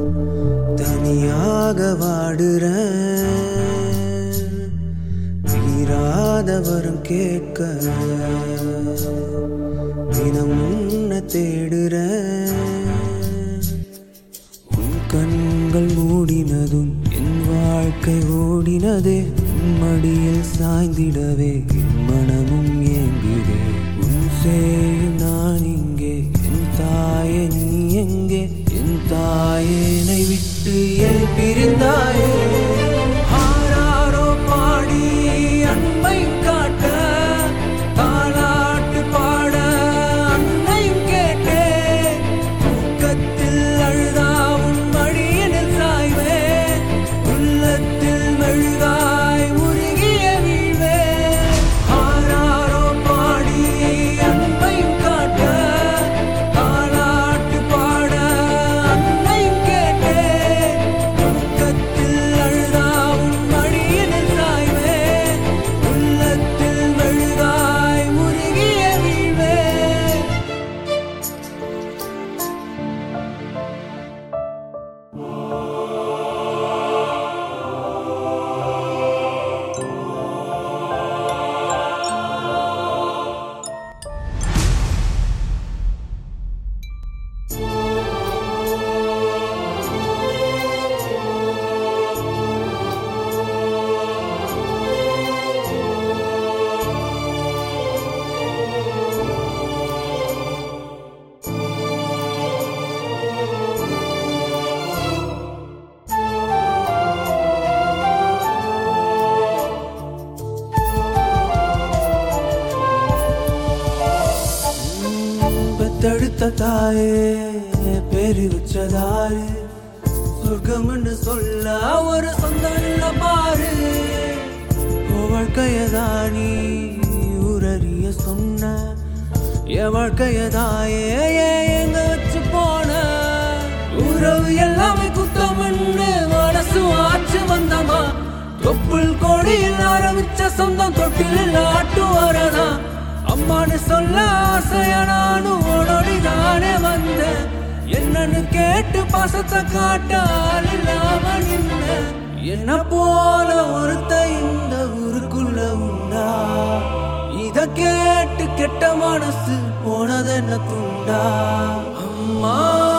தனியாக வாடுற தீராத வரம் கேட்க தினம் உன்னை தேடுற உன் கண்கள் மூடினதும் என் வாழ்க்கை ஓடினதே உன் மடியில் சாய்ந்திடவே என் மனமும் ஏங்குதே உன் சேயும் நான் இங்கே என் தாயே நீ எங்கே என் தாயேனை விட்டு என் பிரிந்தாயே ஆராரோ பாடி அன்பை காட்ட தாலாட்டு பாட அன்னையும் கேட்டேன் தூக்கத்தில் அழுதா உன் மடியினில் சாய்வேன் உள்ளத்தில் மெழுகாய் உருகிய வீழ்வேன் ஆராரோ பாடி அன்பையும் காட்ட தாலாட்டு பாட அன்னையும் கேட்டேன் தூக்கத்தில் அழுதா உன் மடியினில் சாய்வேன் உள்ளத்தில் மெழுகாய் உருகிய வீழ்வேன் பெத்தெடுத்த தாயே பேரு வச்சதாரு சொர்க்கம்னு சொல்ல ஒரு சொந்தம் இல்ல பாரு உன் வாழ்க்கையதானி ஊரறிய சொன்ன என் வாழ்க்கையதாயே ஏன் எங்க வச்சு போன உறவு எல்லாமே குத்தம்னு மனசு ஆச்சு வந்தமா தொப்புள் கோடியில் ஆரம்பிச்ச சொந்தம் தொட்டில் ஆட்டு வரதா அம்மானு சொல்ல ஆசையா நானும் ஓடோடி தானே வந்தேன் என்னன்னு கேட்டு பாசத்தை காட்ட ஆள் இல்லாம நின்ன என்ன போல ஒருத்த இந்த ஊருக்குள்ள உண்டா இத கேட்டு கெட்ட மனசு போனதென்ன துண்டா அம்மா